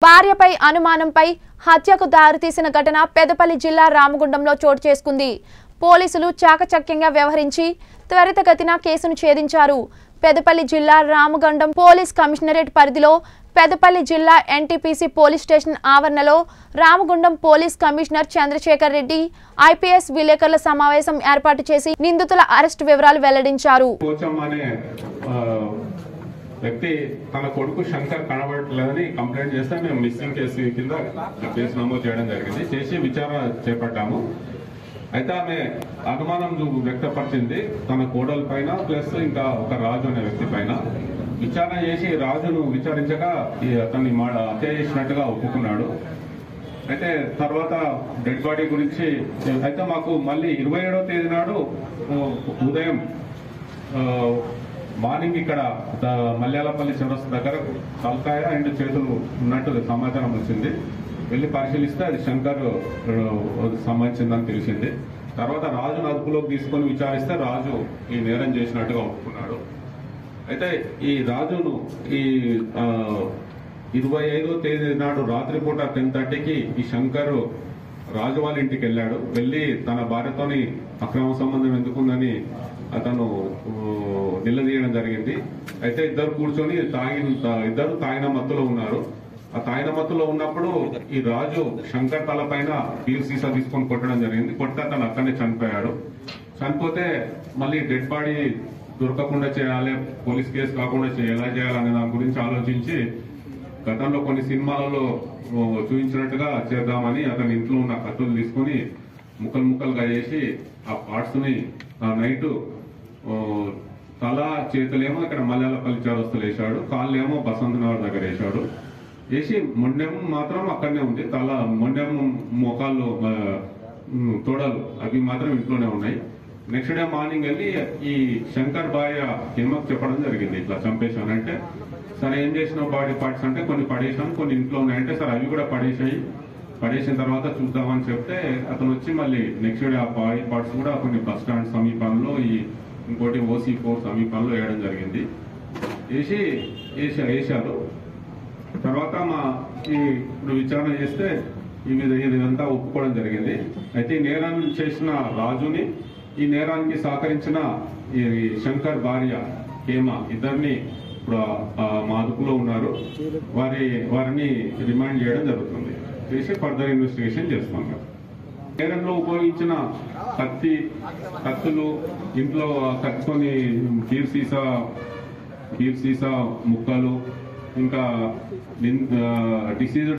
భార్యపై అనుమానంపై హత్యకు దారితీసిన ఘటన పెదపల్లి జిల్లా రామగుండంలో చోటు చేసుకుంది పోలీసులు చాకచక్యంగా వ్యవహరించి త్వరితగతిన కేసును ఛేదించారు పెదపల్లి జిల్లా రామగుండం పోలీస్ కమిషనరేట్ పరిధిలో పెదపల్లి జిల్లా ఎన్టీపీసీ పోలీస్ స్టేషన్ ఆవరణలో Ramagundam police commissioner Chandrasekhar Reddy IPS విలేకరుల సమావేశం ఏర్పాటు చేసి నిందితుల అరెస్టు వివరాలు వెల్లడించారు పోచమ్మ అనే ఆ, వ్యక్తి తన కొడుకు శంకర్ కనబడట్లేదని కంప్లైంట్ చేస్తే మేము మిస్సింగ్ కేసు కింద కేసు నమోదు చేయడం జరిగింది చేసి విచారణ చేపట్టాము అయితే ఆమె అనుమానం చూ- వ్యక్తపరిచింది తన కోడల పైన ప్లస్ ఇంకా ఒక రాజు అనే వ్యక్తి పైన విచారణ చేసి రాజును విచారించగా ఈ అతన్ని మా హత్య చేసినట్టుగా ఒప్పుకున్నాడు అయితే తర్వాత డెడ్ బాడీ గురించి అయితే మాకు మళ్ళీ ఇరవై ఏడవ తేదీ నాడు ఆ, ఉదయం ఆ, మార్నింగ్ ఇక్కడ ద- మల్యాలపల్లి చౌరస్తా దగ్గర తలకాయ అండ్ చేతులు ఉన్నట్టు సమాచారం వచ్చింది వెళ్ళి పరిశీలిస్తే అది శంకర్ ఆ, సంబంధించిందని తెలిసింది తర్వాత రాజును అదుపులోకి తీసుకొని విచారిస్తే రాజు ఈ నేరం చేసినట్టుగా ఒప్పుకున్నాడు అయితే ఈ రాజును ఈ ఆ, ఇరవై ఐదో తేదీ నాడు రాత్రిపూట టెన్ థర్టీకి ఈ శంకర్ రాజు వాళ్ళ ఇంటికి వెళ్ళాడు వెళ్ళి తన భార్యతోని అక్రమ సంబంధం ఎందుకుందని అతను ఊ, నిలదీయడం జరిగింది అయితే ఇద్దరు కూర్చొని తాగిన తా- ఇద్దరు తాగిన మత్తులో ఉన్నారు ఆ తాగిన మత్తులో ఉన్నప్పుడు ఈ రాజు శంకర్ తల పైన బీర్ సీసా తీసుకొని కొట్టడం జరిగింది కొడితే అతను అక్కడనే చనిపోయాడు చనిపోతే మళ్ళీ డెడ్ బాడీ దొరకకుండా చేయాలి పోలీస్ కేసు కాకుండా చేయాలి ఎలా చేయాలనే దాని గురించి ఆలోచించి గతంలో కొన్ని సినిమాలలో ఓ, చూపించినట్టుగా చేద్దామని అతని ఇంట్లో ఉన్న కత్తులు తీసుకొని ముక్కలు ముక్కలుగా చేసి ఆ పార్ట్స్ ని ఆ నైట్ తల చేతులేమో ఇక్కడ మలయాళపల్లి చౌరస్తులు వేశాడు కాళ్ళేమో బసంత్ నగర్ దగ్గర వేశాడు వేసి మొండెం మాత్రం అక్కడనే ఉంది తల మొండెం మోకాళ్ళు ఆ, ఉమ్, తొడలు అవి మాత్రం ఇంట్లోనే ఉన్నాయి నెక్స్ట్ డే మార్నింగ్ వెళ్ళి ఈ శంకర్ బాయ్ హేమకు చెప్పడం జరిగింది ఇట్లా చంపేశాను అంటే సరే ఏం చేసిన బాడీ పార్ట్స్ అంటే కొన్ని పడేసాను కొన్ని ఇంట్లో ఉన్నాయంటే సరే అవి కూడా పడేసాయి పడేసిన తర్వాత చూద్దామని చెప్తే అతను వచ్చి మళ్ళీ నెక్స్ట్ డే ఆ బాడీ పార్ట్స్ కూడా కొన్ని బస్ స్టాండ్ సమీపంలో ఈ ఇంకోటి ఓసీ ఫోర్ సమీపంలో వేయడం జరిగింది వేసి వేసా వేశారు తర్వాత మా ఈ ఇప్పుడు విచారణ చేస్తే ఈ మీద ఇదంతా ఒప్పుకోవడం జరిగింది అయితే ఈ నేరాన్ని చేసిన రాజుని ఈ నేరానికి సహకరించిన ఈ శంకర్ భార్య హేమ ఇద్దరిని ఇప్పుడు ఆ, మా అదుపులో ఉన్నారు వారి వారిని రిమాండ్ చేయడం జరుగుతుంది చేసి ఫర్దర్ ఇన్వెస్టిగేషన్ చేస్తున్నాం నేరంలో ఉపయోగించిన కత్తి కత్తులు ఇంట్లో కత్తుకొని బీర్ సీసా బీర్ సీసా ముక్కలు ఇంకా డిసీజ్